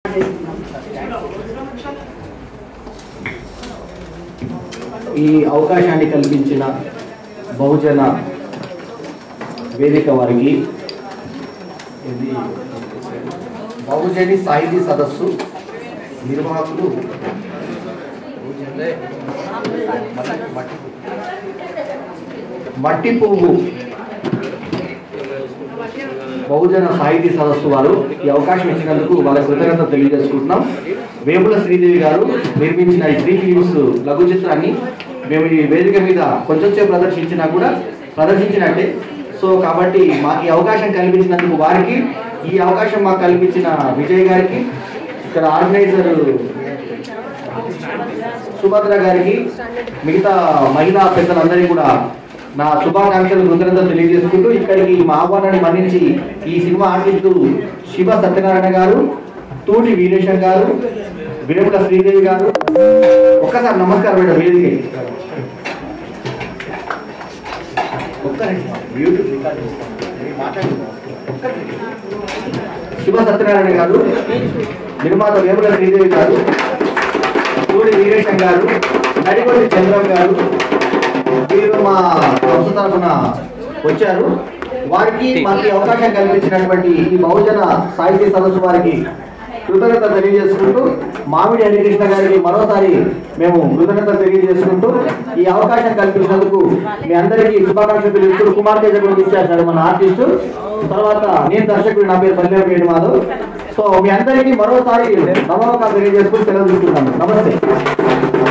ఈ అవకాశాన్ని కల్పించిన బహుజన వేదిక వారికి ఇది బహుజని సాహితీ సదస్సు నిర్వాహకులు మట్టి పువ్వు బహుజన సాహితీ సదస్సు వారు ఈ అవకాశం ఇచ్చినందుకు వాళ్ళ కృతజ్ఞత తెలియజేసుకుంటున్నాం వేముల శ్రీదేవి గారు నిర్మించిన ఈ త్రీ ఫిలిమ్స్ లఘు చిత్రాన్ని మేము ఈ వేదిక మీద కొంచెం సేపు ప్రదర్శించినా కూడా ప్రదర్శించినట్టే సో కాబట్టి మాకు ఈ అవకాశం కల్పించినందుకు వారికి ఈ అవకాశం మాకు కల్పించిన విజయ్ గారికి ఇక్కడ ఆర్గనైజర్ సుభద్ర గారికి మిగతా మహిళా పెద్దలందరికీ కూడా నా శుభాకాంక్షలు కృతజ్ఞతలు తెలియజేసుకుంటూ ఇక్కడికి మా ఆహ్వానాన్ని మన్నించి ఈ సినిమా ఆర్టిస్టులు శివ సత్యనారాయణ గారు తూటి వీరేశం గారు వేముల శ్రీదేవి గారు ఒక్కసారి నమస్కారం మేడం వేదిక ఒక్క నిమిషం. యూట్యూబ్ రికార్డ్ చేస్తాను. మీరు మాట్లాడండి. ఒక్క నిమిషం. శివ సత్యనారాయణ గారు నిర్మాత వేముల శ్రీదేవి గారు తూడి వీరేశం గారు నడిగొండి చంద్రం గారు వీరు మా సంస్థ తరఫున వచ్చారు వారికి మాకు ఈ అవకాశం కల్పించినటువంటి ఈ బహుజన సాహితీ సదస్సు వారికి కృతజ్ఞత తెలియజేసుకుంటూ మామిడి హరికృష్ణ గారికి మరోసారి మేము కృతజ్ఞత తెలియజేసుకుంటూ ఈ అవకాశం కల్పించినందుకు మీ అందరికీ శుభాకాంక్షలు తెలుస్తూ కుమార్ తేజ గురించి ఇచ్చేసాడు మన ఆర్టిస్టు తర్వాత నేను దర్శకుడు నా పేరు పల్లె వేణు మాధవ్ సో మీ అందరికీ మరోసారి నమస్కారం తెలియజేసుకుని సెలవు తీసుకుంటాను నమస్తే